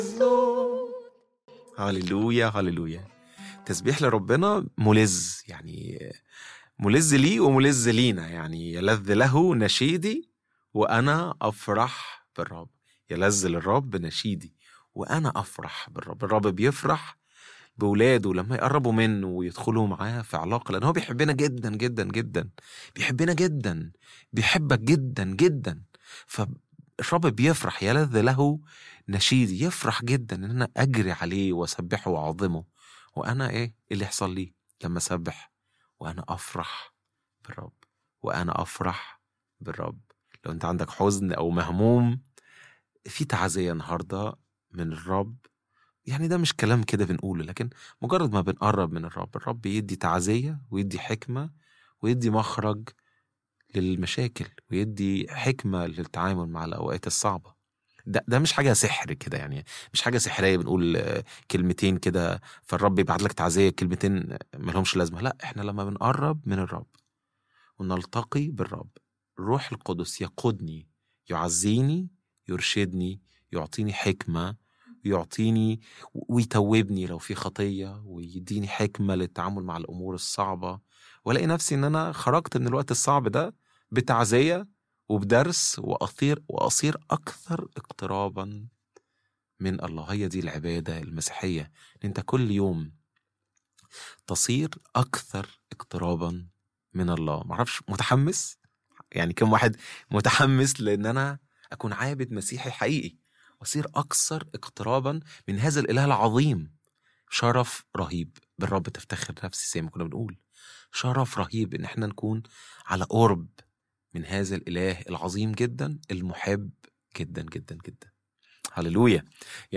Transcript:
هللويا هللويا تسبيح لربنا ملذ يعني ملذ لي وملذ لينا يعني يلذ له نشيدي وانا افرح بالرب يلذ للرب نشيدي وانا افرح بالرب الرب بيفرح بولاده لما يقربوا منه ويدخلوا معاه في علاقه لان هو بيحبنا جدا جدا جدا بيحبنا جدا بيحبك جدا جدا فالرب بيفرح يلذ له نشيدي يفرح جدا ان انا اجري عليه واسبحه واعظمه وانا ايه اللي يحصل لي لما اسبح وانا افرح بالرب وانا افرح بالرب لو انت عندك حزن او مهموم في تعزيه النهارده من الرب يعني ده مش كلام كده بنقوله لكن مجرد ما بنقرب من الرب الرب يدي تعزيه ويدي حكمه ويدي مخرج للمشاكل ويدي حكمه للتعامل مع الاوقات الصعبه ده ده مش حاجه سحر كده يعني مش حاجه سحريه بنقول آه، كلمتين كده فالرب يبعت لك تعزيه كلمتين ملهمش لازمه لا احنا لما بنقرب من الرب ونلتقي بالرب الروح القدس يقودني يعزيني يرشدني يعطيني حكمه يعطيني ويتوبني لو في خطيه ويديني حكمه للتعامل مع الامور الصعبه والاقي نفسي ان انا خرجت من الوقت الصعب ده بتعزيه وبدرس واصير واصير اكثر اقترابا من الله هي دي العباده المسيحيه ان انت كل يوم تصير اكثر اقترابا من الله معرفش متحمس يعني كم واحد متحمس لان انا اكون عابد مسيحي حقيقي واصير اكثر اقترابا من هذا الاله العظيم شرف رهيب بالرب تفتخر نفسي زي ما كنا بنقول شرف رهيب ان احنا نكون على قرب من هذا الاله العظيم جدا المحب جدا جدا جدا هللويا